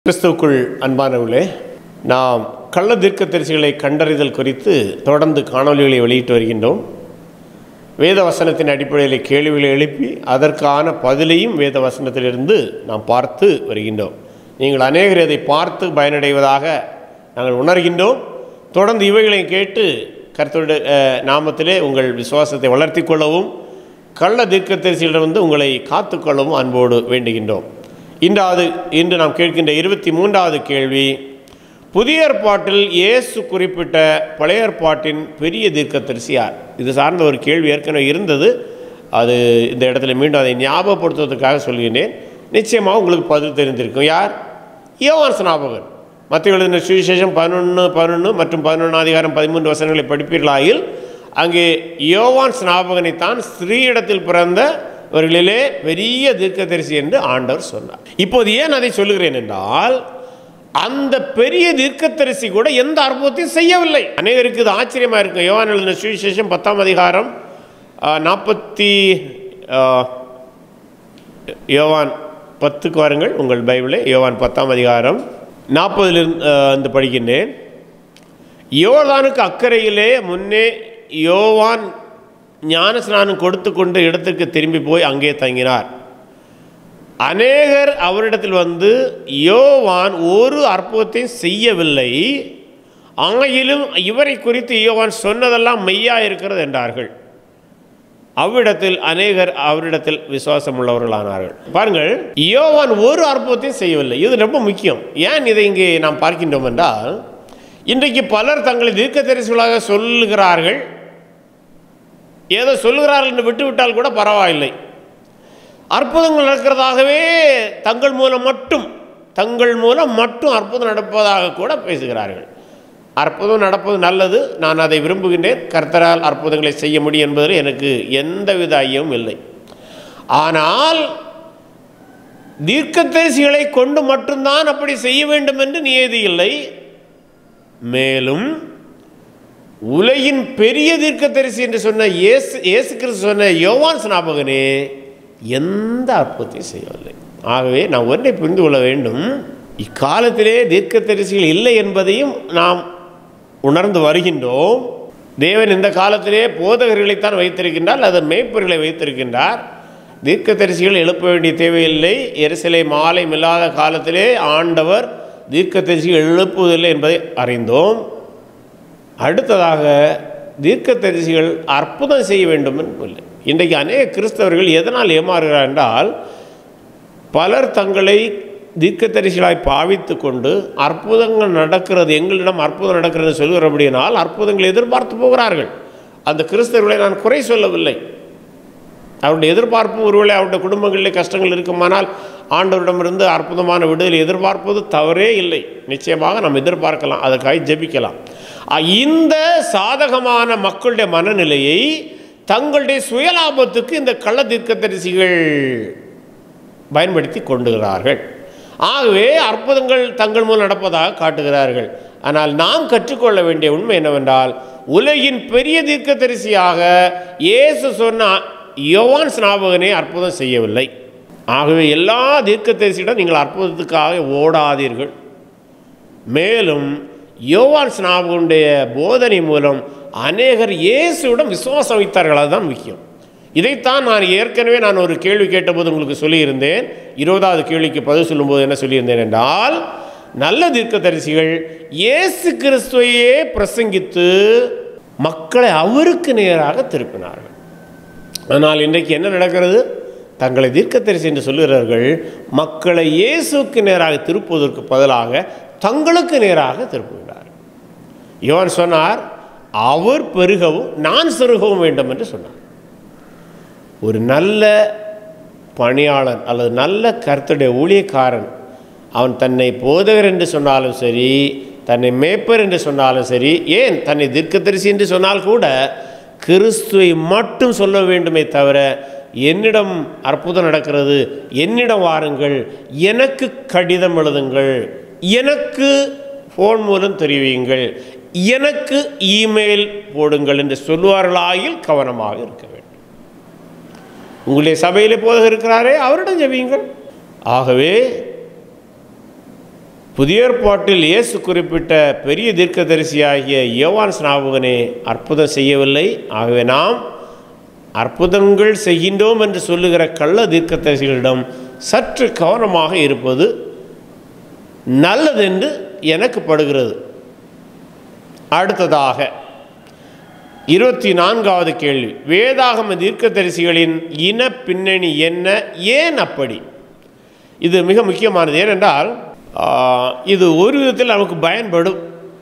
கிறிஸ்துவுக்குள் அன்பானவர்களே நாம் கள்ள தீர்க்கதரிசிகளை கண்டறிதல் குறித்து தொடர்ந்து காணொளிகளை வெளியிட்டு வருகின்றோம் வேத வசனத்தின் அடிப்படையில் கேள்விகளை எழுப்பி அதற்கான பதிலையும் வேத வசனத்திலிருந்து நாம் பார்த்து வருகின்றோம் நீங்கள் அநேகர் இதை பார்த்து பயனடைவதாக நாங்கள் உணர்கின்றோம் தொடர்ந்து இவைகளை கேட்டு கர்த்தருடைய அஹ், நாமத்திலே உங்கள் விசுவாசத்தை வளர்த்தி கொள்ளவும் கள்ள தீர்க்கதரிசிகளிடமிருந்து உங்களை காத்துக்கொள்ளவும் அன்போடு வேண்டுகின்றோம் இன்றாவது இன்று நாம் கேட்கின்ற இருபத்தி மூன்றாவது கேள்வி புதிய ஏற்பாட்டில் இயேசு குறிப்பிட்ட பழைய ஏற்பாட்டின் பெரிய தீர்க்கதரிசி யார் இது சார்ந்த ஒரு கேள்வி ஏற்கனவே இருந்தது அது இந்த இடத்துல மீண்டும் அதை ஞாபகப்படுத்துவதற்காக சொல்கிறேன் நிச்சயமாக உங்களுக்கு பதில் தெரிந்திருக்கும் யார் யோவான் ஸ்நாபகன் மத்திய எழுதின சுவிசேஷம் பதினொன்று பதினொன்று மற்றும் பதினொன்று அதிகாரம் பதிமூன்று வசனங்களை படிப்பீர்களாயில் அங்கே யோவான் ஸ்நாபகனைத்தான் ஸ்ரீயிடத்தில் பிறந்தவர்களிலே பெரிய தீர்க்கதரிசி என்று ஆண்டவர் சொன்னார் இப்போது ஏன் அதை சொல்லுகிறேன் என்றால் அந்த பெரிய தீர்க்கதரிசி கூட எந்த அற்புதத்தையும் செய்யவில்லை அநேகருக்கு இது ஆச்சரியமாக இருக்கும் யோவான் எழுதின சுவிசேஷம் பத்தாம் அதிகாரம் நாற்பத்தி யோவான் பத்துக்கு வாருங்கள் உங்கள் பைபிளை யோவான் பத்தாம் அதிகாரம் நாற்பதிலிருந்து இருந்து படிக்கின்றேன் யோர்தானுக்கு அக்கறையிலே முன்னே யோவான் ஞானஸ்நானம் கொடுத்து கொண்டு இடத்திற்கு திரும்பி போய் அங்கே தங்கினார் அநேகர் அவரிடத்தில் வந்து யோவான் ஒரு அற்புதத்தையும் செய்யவில்லை ஆயிலும் இவரை குறித்து யோவான் சொன்னதெல்லாம் மெய்யா இருக்கிறது என்றார்கள் அவ்விடத்தில் அநேகர் அவரிடத்தில் விசுவாசம் உள்ளவர்களானார்கள் பாருங்கள் யோவான் ஒரு அற்புதத்தையும் செய்யவில்லை இது ரொம்ப முக்கியம் ஏன் இதை இங்கே நாம் பார்க்கின்றோம் என்றால் இன்றைக்கு பலர் தங்களை தீர்க்கதரிசிகளாக சொல்லுகிறார்கள் ஏதோ சொல்லுகிறார்கள் என்று விட்டுவிட்டால் கூட பரவாயில்லை அற்புதங்கள் நடக்கிறதாகவே தங்கள் மூலம் மட்டும் தங்கள் மூலம் மட்டும் அற்புதம் நடப்பதாக கூட பேசுகிறார்கள் அற்புதம் நடப்பது நல்லது நான் அதை விரும்புகின்றேன் கர்த்தரால் அற்புதங்களை செய்ய முடியும் என்பதில் எனக்கு எந்தவித ஐயமும் இல்லை ஆனால் தீர்க்கதரிசிகளை கொண்டு மட்டும்தான் அப்படி செய்ய வேண்டும் என்று நியதி இல்லை மேலும் உலகின் பெரிய தீர்க்கதரிசி என்று சொன்ன இயேசு இயேசு கிறிஸ்து சொன்ன யோவான் ஸ்நாபகனே எந்த அற்புதத்தையும் செய்யவில்லை ஆகவே நாம் ஒன்றை புரிந்து கொள்ள வேண்டும் இக்காலத்திலே தீர்க்கதரிசிகள் இல்லை என்பதையும் நாம் உணர்ந்து வருகின்றோம் தேவன் இந்த காலத்திலே போதகர்களைத்தான் வைத்திருக்கின்றார் அல்லது மேய்ப்பர்களை வைத்திருக்கின்றார் தீர்க்கதரிசிகள் எழுப்ப வேண்டிய தேவையில்லை எரிசலை மாலை இல்லாத காலத்திலே ஆண்டவர் தீர்க்கதரிசிகள் எழுப்புவதில்லை என்பதை அறிந்தோம் அடுத்ததாக தீர்க்கதரிசிகள் அற்புதம் செய்ய வேண்டும் என்று இல்லை இன்றைக்கு அநேக கிறிஸ்தவர்கள் எதனால் ஏமாறுகிறார் என்றால் பலர் தங்களை தீர்க்கதரிசிகளாய் பாவித்து கொண்டு அற்புதங்கள் நடக்கிறது எங்களிடம் அற்புதம் நடக்கிறது சொல்கிறபடியினால் அற்புதங்களை எதிர்பார்த்து போகிறார்கள் அந்த கிறிஸ்தவர்களை நான் குறை சொல்லவில்லை அவருடைய எதிர்பார்ப்பு ஒருவேளை அவருடைய குடும்பங்களிலே கஷ்டங்கள் இருக்குமானால் ஆண்டவரிடமிருந்து அற்புதமான விடுதலை எதிர்பார்ப்பது தவறே இல்லை நிச்சயமாக நாம் எதிர்பார்க்கலாம் அதற்காக ஜெபிக்கலாம் அ, இந்த சாதகமான மக்களுடைய மனநிலையை தங்களுடைய சுயலாபத்துக்கு இந்த கள்ள தீர்க்கதரிசிகள் பயன்படுத்தி கொண்டுகிறார்கள் ஆகவே அற்புதங்கள் தங்கள் மூலம் நடப்பதாக காட்டுகிறார்கள் ஆனால் நாம் கற்றுக்கொள்ள வேண்டிய உண்மை என்னவென்றால் உலகின் பெரிய தீர்க்கதரிசியாக இயேசு சொன்ன யோவான் ஸ்நாபகனே அற்புதம் செய்யவில்லை ஆகவே எல்லா தீர்க்கதரிசியிடம் நீங்கள் அற்புதத்துக்காக ஓடாதீர்கள் மேலும் யோவான் ஸ்நாபகனுடைய போதனை மூலம் அநேகர் இயேசுவிடம் விசுவாசம் வைத்தார்கள் அதுதான் முக்கியம் இதைத்தான் நான் ஏற்கனவே நான் ஒரு கேள்வி கேட்டபோது உங்களுக்கு சொல்லியிருந்தேன் இருபதாவது கேள்விக்கு பதில் சொல்லும்போது என்ன சொல்லியிருந்தேன் என்றால் நல்ல தீர்க்கதரிசிகள் இயேசு கிறிஸ்துவையே பிரசங்கித்து மக்களை அவருக்கு நேராக திருப்பினார்கள் ஆனால் இன்றைக்கு என்ன நடக்கிறது தங்களை தீர்க்கதரிசி என்று சொல்லுகிறார்கள் மக்களை இயேசுக்கு நேராக திருப்புவதற்கு பதிலாக தங்களுக்கு நேராக திருப்புகிறார் யோவான் சொன்னார் அவர் பெருகவும் நான் செருகவும் வேண்டும் என்று சொன்னார் ஒரு நல்ல பணியாளன் அல்லது நல்ல கர்த்தருடைய ஊழியக்காரன் அவன் தன்னை போதகர் என்று சொன்னாலும் சரி தன்னை மேய்ப்பர் என்று சொன்னாலும் சரி ஏன் தன்னை தீர்க்கதரிசி என்று சொன்னால் கூட கிறிஸ்துவை மட்டும் சொல்ல வேண்டுமே தவிர என்னிடம் அற்புதம் நடக்கிறது என்னிடம் வாருங்கள் எனக்கு கடிதம் எழுதுங்கள் எனக்கு ஃபோன் மூலம் தெரிவியுங்கள் எனக்கு இமெயில் போடுங்கள் என்று சொல்லுவார்களாயில் கவனமாக இருக்க வேண்டும் உங்களுடைய சபையிலே போதகர் இருக்கிறாரே அவரிடம் ஜெபியுங்கள் ஆகவே புதிய ஏற்பாட்டில் இயேசு குறிப்பிட்ட பெரிய தீர்க்கதரிசியாகிய யோவான் ஸ்நாபகனே அற்புதம் செய்யவில்லை ஆகவே நாம் அற்புதங்கள் செய்கின்றோம் என்று சொல்லுகிற கள்ள தீர்க்கதரிசிகளிடம் சற்று கவனமாக இருப்பது நல்லதென்று எனக்கு படுகிறது அடுத்ததாக இருபத்தி நான்காவது கேள்வி வேதாகம தீர்க்கதரிசிகளின் இன பின்னணி என்ன ஏன் அப்படி இது மிக முக்கியமானது ஏனென்றால் ஆ, இது ஒரு விதத்தில் நமக்கு பயன்படும்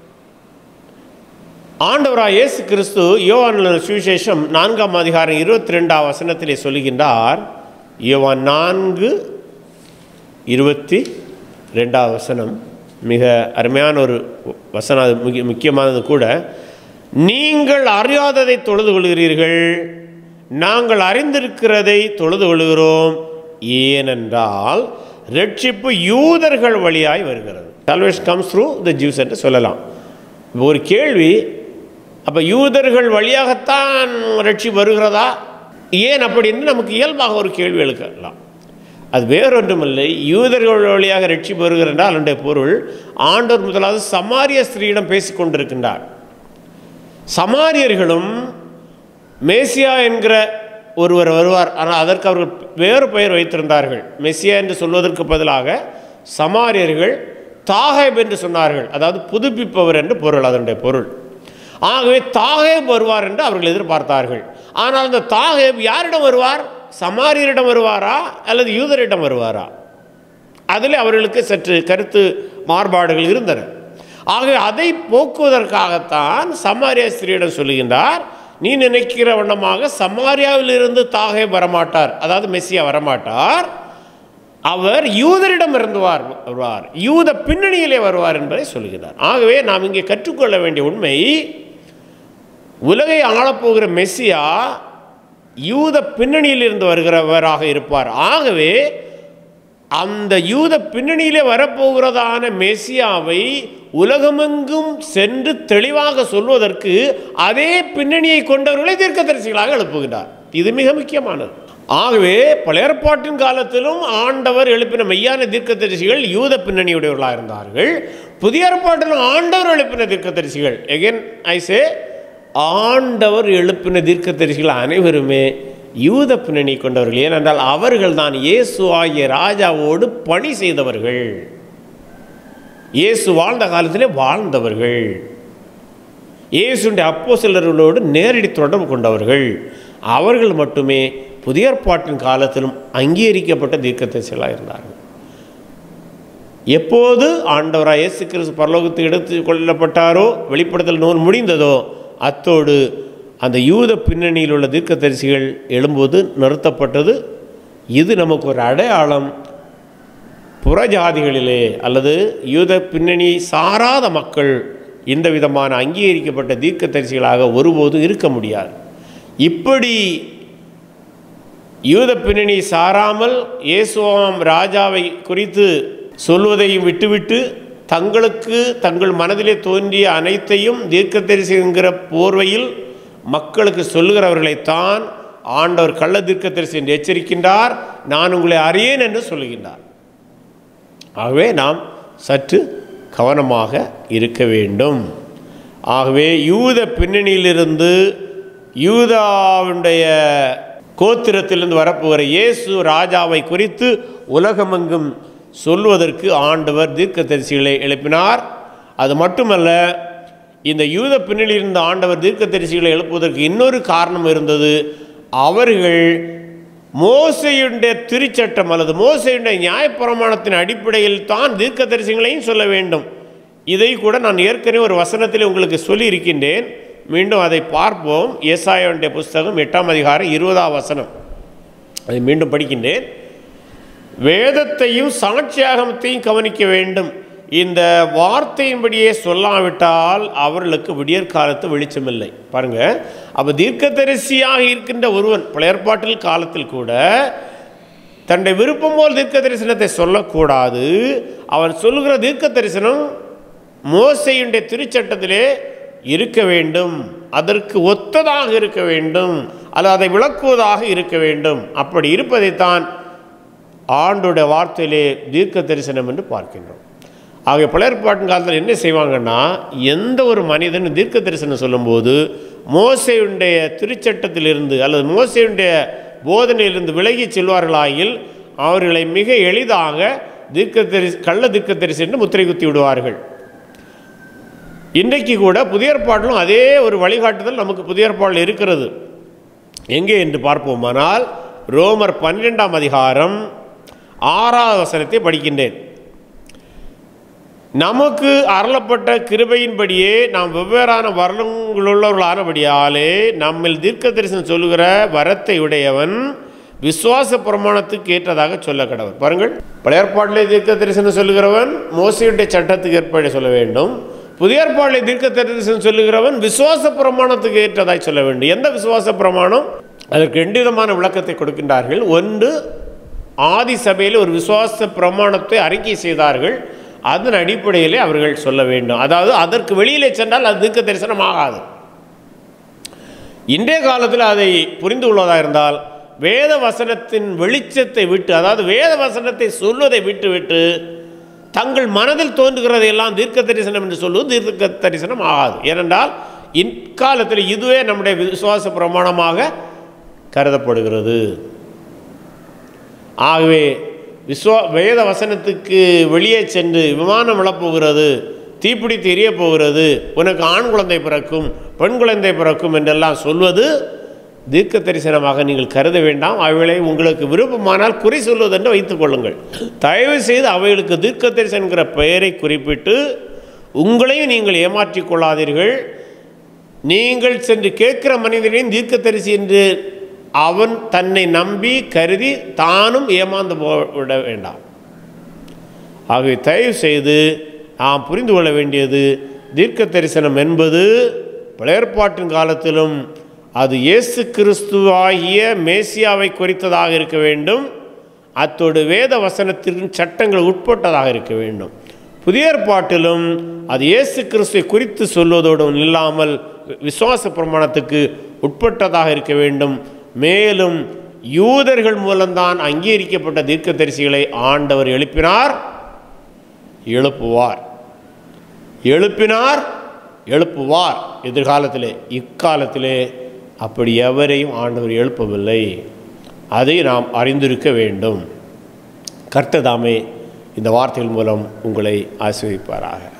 ஆண்டவராய் இயேசு கிறிஸ்து யோவான் சுவிசேஷம் நான்காம் அதிகாரம் இருபத்தி ரெண்டாம் வசனத்திலே சொல்லுகின்றார் யோவான் நான்கு இருபத்தி ரெண்டாவது வசனம் மிக அருமையான ஒரு வசனம் அது முக்கிய முக்கியமானது கூட நீங்கள் அறியாததை தொழுது கொள்கிறீர்கள் நாங்கள் அறிந்திருக்கிறதை தொழுது கொள்கிறோம் ஏனென்றால் ரட்சிப்பு யூதர்கள் வழியாய் வருகிறது salvation comes through the Jews என்று சொல்லலாம் இப்போ ஒரு கேள்வி அப்போ யூதர்கள் வழியாகத்தான் ரட்சி வருகிறதா ஏன் அப்படின்னு நமக்கு இயல்பாக ஒரு கேள்வி எழுக்கலாம் அது வேறொன்றுமில்லை யூதர்கள் வழியாக ரட்சி வருகிறார் என்றால் அதனுடைய பொருள் ஆண்டவர் முதலாவது சமாரிய ஸ்திரீயிடம் பேசிக் கொண்டிருக்கின்றார் சமாரியர்களும் மேசியா என்கிற ஒருவர் வருவார் ஆனால் அதற்கு அவர்கள் வேறு பெயர் வைத்திருந்தார்கள் மெஸ்ஸியா என்று சொல்வதற்கு பதிலாக சமாரியர்கள் தாகேப் என்று சொன்னார்கள் அதாவது புதுப்பிப்பவர் என்று பொருள் அதனுடைய பொருள் ஆகவே தாகேப் வருவார் என்று அவர்கள் எதிர்பார்த்தார்கள் ஆனால் அந்த தாகேப் யாரிடம் வருவார் சமாரியரிடம் வருவாரா அல்லது யூதரிடம் வருவாரா அதில் அவர்களுக்கு சற்று கருத்து மாறுபாடுகள் இருந்தன ஆகவே அதை போக்குவதற்காகத்தான் சமாரியா ஸ்திரீயிடம் சொல்லுகின்றார் நீ நினைக்கிற வண்ணமாக சமாரியாவிலிருந்து தாகே வரமாட்டார் அதாவது மெஸ்ஸியா வரமாட்டார் அவர் யூதரிடம் இருந்து வார் வருவார் யூத பின்னணியிலே வருவார் என்பதை சொல்கிறார் ஆகவே நாம் இங்கே கற்றுக்கொள்ள வேண்டிய உண்மை உலகை ஆளப்போகிற மெஸ்ஸியா யூத பின்னணியில் இருந்து வருகிறவராக இருப்பார் ஆகவே அந்த யூத பின்னணியிலே வரப்போகிறதான மெசியாவை உலகமெங்கும் சென்று தெளிவாக சொல்வதற்கு அதே பின்னணியை கொண்டவர்களை தீர்க்கதரிசிகளாக எழுப்புகிறார் இது மிக முக்கியமானது ஆகவே பழையற்பாட்டின் காலத்திலும் ஆண்டவர் எழுப்பின மெய்யான தீர்க்கதரிசிகள் யூத பின்னணியுடையவர்களாக இருந்தார்கள் புதிய ஏற்பாட்டிலும் ஆண்டவர் எழுப்பின தீர்க்கதரிசிகள் எகென் ஐசே ஆண்டவர் எழுப்பின தீர்க்கதரிசிகள் அனைவருமே யூத பின்னணி கொண்டவர்கள் ஏனென்றால் அவர்கள் தான் இயேசு ஆகிய ராஜாவோடு பணி செய்தவர்கள் இயேசு வாழ்ந்த காலத்திலே வாழ்ந்தவர்கள் இயேசுடைய அப்போ சிலர்களோடு நேரடி தொடர்பு கொண்டவர்கள் அவர்கள் மட்டுமே புதிய ஏற்பாட்டின் காலத்திலும் அங்கீகரிக்கப்பட்ட தீர்க்கதரிசிகளாக இருந்தார்கள் எப்போது ஆண்டவராக இயேசு கிறிஸ்து பரலோகத்துக்கு எடுத்து கொள்ளப்பட்டாரோ வெளிப்படுத்தல் நூல் முடிந்ததோ அத்தோடு அந்த யூத பின்னணியில் உள்ள தீர்க்கதரிசிகள் எழும்போது நிறுத்தப்பட்டது இது நமக்கு ஒரு அடையாளம் புறஜாதிகளிலே அல்லது யூத பின்னணி சாராத மக்கள் இந்த விதமான அங்கீகரிக்கப்பட்ட தீர்க்கதரிசிகளாக ஒருபோதும் இருக்க முடியாது இப்படி யூத பின்னணி சாராமல் இயேசுவாம் ராஜாவை குறித்து சொல்வதையும் விட்டுவிட்டு தங்களுக்கு தங்கள் மனதிலே தோன்றிய அனைத்தையும் தீர்க்கதரிசி என்கிற போர்வையில் மக்களுக்கு சொல்லுகிறவர்களைத்தான் ஆண்டவர் கள்ள தீர்க்கதரிசி என்று எச்சரிக்கின்றார் நான் உங்களை அறியேன் என்று சொல்லுகின்றார் ஆகவே நாம் சற்று கவனமாக இருக்க வேண்டும் ஆகவே யூத பின்னணியிலிருந்து யூதாவுடைய கோத்திரத்திலிருந்து வரப்போகிற இயேசு ராஜாவை குறித்து உலகமெங்கும் சொல்வதற்கு ஆண்டவர் தீர்க்கதரிசிகளை எழுப்பினார் அது மட்டுமல்ல இந்த யூத பின்னணியிலிருந்து ஆண்டவர் தீர்க்கதரிசிகளை எழுப்புவதற்கு இன்னொரு காரணம் இருந்தது அவர்கள் மோசையுடைய திருச்சட்டம் அல்லது மோசையுடைய நியாயப்பிரமாணத்தின் அடிப்படையில் தான் தீர்க்கதரிசிகளையும் சொல்ல வேண்டும் இதை கூட நான் ஏற்கனவே ஒரு வசனத்தில் உங்களுக்கு சொல்லியிருக்கின்றேன் மீண்டும் அதை பார்ப்போம் ஏசாயனுடைய புஸ்தகம் எட்டாம் அதிகாரம் இருபதாம் வசனம் அதை மீண்டும் படிக்கின்றேன் வேதத்தையும் சாட்சியாகமத்தையும் கவனிக்க வேண்டும் இந்த வார்த்தையின்படியே சொல்லாவிட்டால் அவர்களுக்கு விடியற் காலத்து வெளிச்சமில்லை பாருங்க அப்போ தீர்க்கதரிசியாக இருக்கின்ற ஒருவன் பழையற்பாட்டில் காலத்தில் கூட தன்னுடைய விருப்பம் போல் தீர்க்க தரிசனத்தை சொல்லக்கூடாது அவன் சொல்லுகிற தீர்க்க தரிசனம் மோசையுடைய திருச்சட்டத்திலே இருக்க வேண்டும் அதற்கு ஒத்ததாக இருக்க வேண்டும் அல்லது அதை விளக்குவதாக இருக்க வேண்டும் அப்படி இருப்பதைத்தான் ஆண்டுடைய வார்த்தையிலே தீர்க்க தரிசனம் என்று பார்க்கின்றோம் ஆக பழையற்பாட்டின் காலத்தில் என்ன செய்வாங்கன்னா எந்த ஒரு மனிதன் தீர்க்க தரிசனம் சொல்லும்போது மோசையுடைய திருச்சட்டத்திலிருந்து அல்லது மோசையுடைய போதனையிலிருந்து விலகி செல்வார்களாயில் அவர்களை மிக எளிதாக தீர்க்க தரிசி கள்ள தீர்க்க தரிசி என்று முத்திரை குத்தி விடுவார்கள் இன்றைக்கு கூட புதிய ஏற்பாட்டிலும் அதே ஒரு வழிகாட்டுதல் நமக்கு புதிய ஏற்பாடில் இருக்கிறது எங்கே என்று பார்ப்போமானால் ரோமர் பன்னிரெண்டாம் அதிகாரம் ஆறாவது வசனத்தை படிக்கின்றேன் நமக்கு அருளப்பட்ட கிருபையின்படியே நாம் வெவ்வேறான வரங்களுள்ளவர்களானபடியாலே நம்மில் தீர்க்க தரிசனம் சொல்லுகிற வரத்தை உடையவன் விசுவாச பிரமாணத்துக்கு ஏற்றதாக சொல்ல கடவர் பாருங்கள் பழைய ஏற்பாட்டிலே தீர்க்க தரிசனம் சொல்லுகிறவன் மோசையுடைய சட்டத்துக்கு ஏற்பாடு சொல்ல வேண்டும் புதிய ஏற்பாட்டிலே தீர்க்க தரிசனம் சொல்லுகிறவன் விசுவாச பிரமாணத்துக்கு ஏற்றதாய் சொல்ல வேண்டும் எந்த விசுவாச பிரமாணம் அதற்கு ரெண்டு விதமான விளக்கத்தை கொடுக்கின்றார்கள் ஒன்று ஆதி சபையில் ஒரு விசுவாச பிரமாணத்தை அறிக்கை செய்தார்கள் அதன் அடிப்படையிலே அவர்கள் சொல்ல வேண்டும் அதாவது அதற்கு வெளியிலே சென்றால் அது தீர்க்க தரிசனம் ஆகாது இன்றைய காலத்தில் அதை புரிந்து கொள்வதாக இருந்தால் வேத வசனத்தின் வெளிச்சத்தை விட்டு அதாவது வேத வசனத்தை சொல்வதை விட்டு விட்டு தங்கள் மனதில் தோன்றுகிறதையெல்லாம் தீர்க்க தரிசனம் என்று சொல்வது தீர்க்க தரிசனம் ஆகாது ஏனென்றால் இக்காலத்தில் இதுவே நம்முடைய விசுவாச பிரமாணமாக கருதப்படுகிறது ஆகவே விஸ்வா வேத வசனத்துக்கு வெளியே சென்று விமானம் விழப்போகிறது தீப்பிடித்து எரிய போகிறது உனக்கு ஆண் குழந்தை பிறக்கும் பெண் குழந்தை பிறக்கும் என்றெல்லாம் சொல்வது தீர்க்க தரிசனமாக நீங்கள் கருத வேண்டாம் அவைகளை உங்களுக்கு விருப்பமானால் குறி சொல்வதென்று வைத்துக் கொள்ளுங்கள் தயவு செய்து அவைகளுக்கு தீர்க்க தரிசனம் என்கிற பெயரை குறிப்பிட்டு உங்களையும் நீங்கள் ஏமாற்றிக் கொள்ளாதீர்கள் நீங்கள் சென்று கேட்கிற மனிதனையும் தீர்க்கதரிசி என்று அவன் தன்னை நம்பி கருதி தானும் ஏமாந்து போவிட வேண்டாம் ஆகவே தயவு செய்து நாம் புரிந்து கொள்ள வேண்டியது தீர்க்க தரிசனம் என்பது பழையற்பாட்டின் காலத்திலும் அது இயேசு கிறிஸ்துவாகிய மேசியாவை குறித்ததாக இருக்க வேண்டும் அத்தோடு வேத வசனத்திற்கு சட்டங்கள் உட்பட்டதாக இருக்க வேண்டும் புதிய ஏற்பாட்டிலும் அது இயேசு கிறிஸ்துவை குறித்து சொல்வதோடு இல்லாமல் விசுவாச பிரமாணத்துக்கு உட்பட்டதாக இருக்க வேண்டும் மேலும் யூதர்கள் மூலம்தான் அங்கீகரிக்கப்பட்ட தீர்க்கதரிசிகளை ஆண்டவர் எழுப்பினார் எழுப்புவார் எழுப்பினார் எழுப்புவார் எதிர்காலத்திலே இக்காலத்திலே அப்படி எவரையும் ஆண்டவர் எழுப்பவில்லை அதை நாம் அறிந்திருக்க வேண்டும் கர்த்ததாமே இந்த வார்த்தைகள் மூலம் உங்களை ஆசிர்வதிப்பாராக